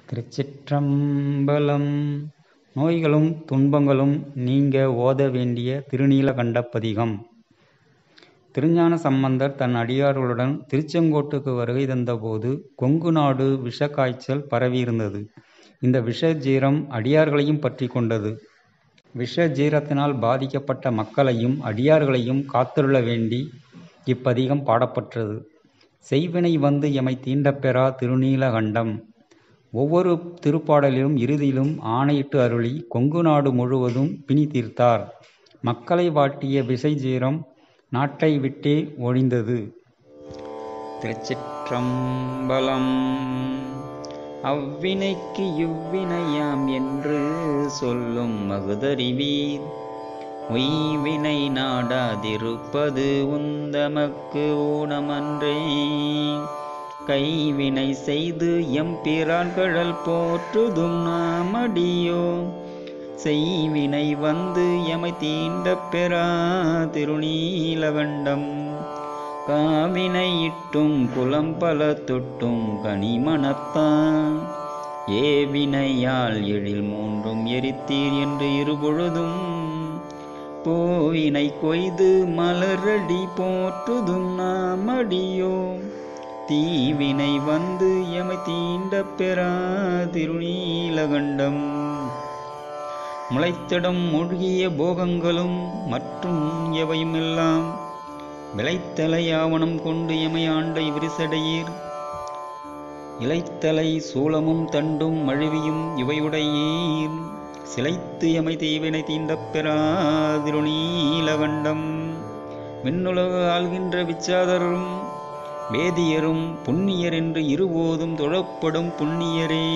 திருச்சிற்றம்பலம் நோய்களும் துன்பங்களும் நீங்க ஓத வேண்டிய திருநீலகண்ட பதிகம் திருஞான சம்பந்தர் தன் அடியார்களுடன் திருச்செங்கோட்டுக்கு வருகை தந்தபோது கொங்கு நாடு விஷக்காய்ச்சல் பரவியிருந்தது இந்த விஷஜீரம் அடியார்களையும் பற்றி கொண்டது விஷஜீரத்தினால் பாதிக்கப்பட்ட மக்களையும் அடியார்களையும் காத்தருள வேண்டி இப்பதிகம் பாடப்பட்டது செய்வினை வந்து எமை தீண்டப்பெறா திருநீலகண்டம் ஒவ்வொரு திருப்பாடலிலும் இறுதியிலும் ஆணையிட்டு அருளி கொங்கு நாடு முழுவதும் பிணி தீர்த்தார் மக்களை வாட்டிய விசைஜீரம் நாட்டை விட்டே ஒழிந்தது திருச்சிற்றம்பலம் அவ்வினைக்கு இவ்வினையாம் என்று சொல்லும் மகுதறிவீர் உய்வினை நாடாதிருப்பது உந்தமக்கு ஊனமன்றே கைவினை செய்து எம்பிரான்கழல் போற்றுதும் நாமடியோ செய்வினை வந்து எமை தீண்ட பெறா திருநீலகண்டம் காவினை இட்டும் குலம் பல தொட்டும் கனிமணத்தான் ஏவினையால் எழில் மூன்றும் எரித்தீர் என்று இருபொழுதும் போயினை கொய்து மலரடி போற்றுதும் நாமடியோ தீவினை வந்து எமை தீண்ட பெறா திருநீலகண்டம் முளைத்திடம் மூழ்கிய போகங்களும் மற்றும் எவையுமெல்லாம் விளைத்தலை ஆவணம் கொண்டு எமை ஆண்டை விரிசடையீர் இலைத்தலை சூளமும் தண்டும் மழுவியும் இவையுடையீர் சிலைத்து எமை தீவினை தீண்டப் பெறாதிருநீலகண்டம் விண்ணுலக ஆள்கின்ற விச்சாதரும் வேதியரும் புண்ணியர் என்று இருபோதும் தொழப்படும் புண்ணியரே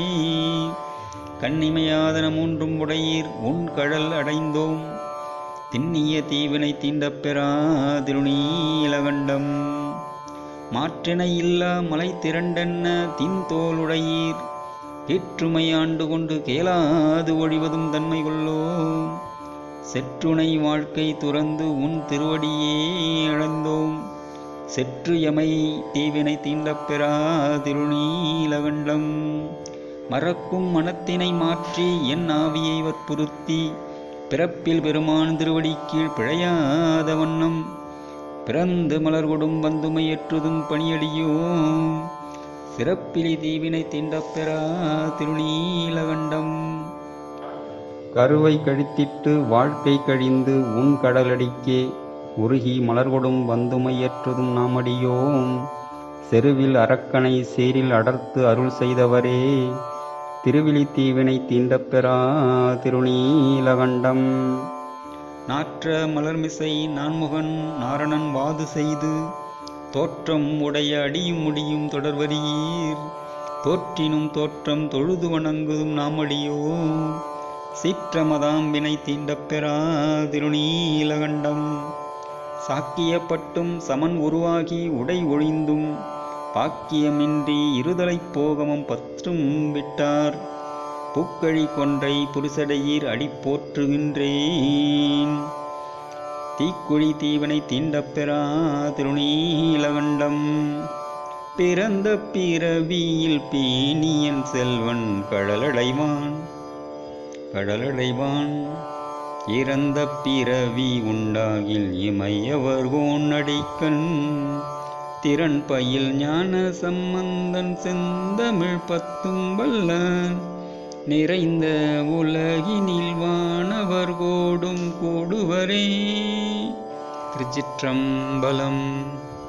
கண்ணிமையாதன மூன்றும் உடையீர் உன் கழல் அடைந்தோம் திண்ணிய தீவினை தீண்டப் பெறா திருநீலகண்டம் மாற்றினை இல்லா மலை திரண்டென்ன தின்தோளுடையீர் ஏற்றுமை ஆண்டு கொண்டு கேளாது ஒழிவதும் தன்மை கொள்ளோ செற்றுணை வாழ்க்கை துறந்து உன் திருவடியே இழந்தோம் செற்று எமை தீவினை தீண்டப் பெறா திருநீலகண்டம் மறக்கும் மனத்தினை மாற்றி என் ஆவியை வற்புறுத்தி பிறப்பில் பெருமான் திருவடி கீழ் பிழையாத வண்ணம் பிறந்து மலர் கொடும் வந்துமை ஏற்றுதும் பணியடியோ சிறப்பிலி தீவினை தீண்டப் பெறா திருநீலகண்டம் கருவை கழித்திட்டு வாழ்க்கை கழிந்து உன் கடலடிக்கே உருகி மலர்கொடும் வந்துமையற்றுதும் நாமடியோம் செருவில் அரக்கனை சேரில் அடர்த்து அருள் செய்தவரே திருவிழி தீவினை தீண்டப்பெறா திருநீலகண்டம் நாற்ற மலர்மிசை நான்முகன் நாரணன் வாது செய்து தோற்றம் உடைய அடியும் முடியும் தொடர்வரீர் தோற்றினும் தோற்றம் தொழுது வணங்குதும் நாமடியோ சீற்றமதாம் வினை தீண்டப்பெறா திருநீலகண்டம் சாக்கியப்பட்டும் சமன் உருவாகி உடை ஒழிந்தும் பாக்கியமின்றி இருதலைப் போகமும் பற்றும் விட்டார் பூக்கழி கொன்றை புரிசடையீர் அடி போற்றுகின்றேன் தீக்குழி தீவனை தீண்டப்பெறா திருநீலகண்டம் பிறந்த பிறவியில் பேணியன் செல்வன் கடலடைவான் கடலடைவான் இறந்த பிறவி உண்டாகில் இமையவர் கோணடிக்கண் திறன் பயில் ஞான சம்பந்தன் செந்தமிழ் பத்தும் வல்ல நிறைந்த உலகினில் வானவர் கோடும் கூடுவரே திருச்சிற்றம்பலம்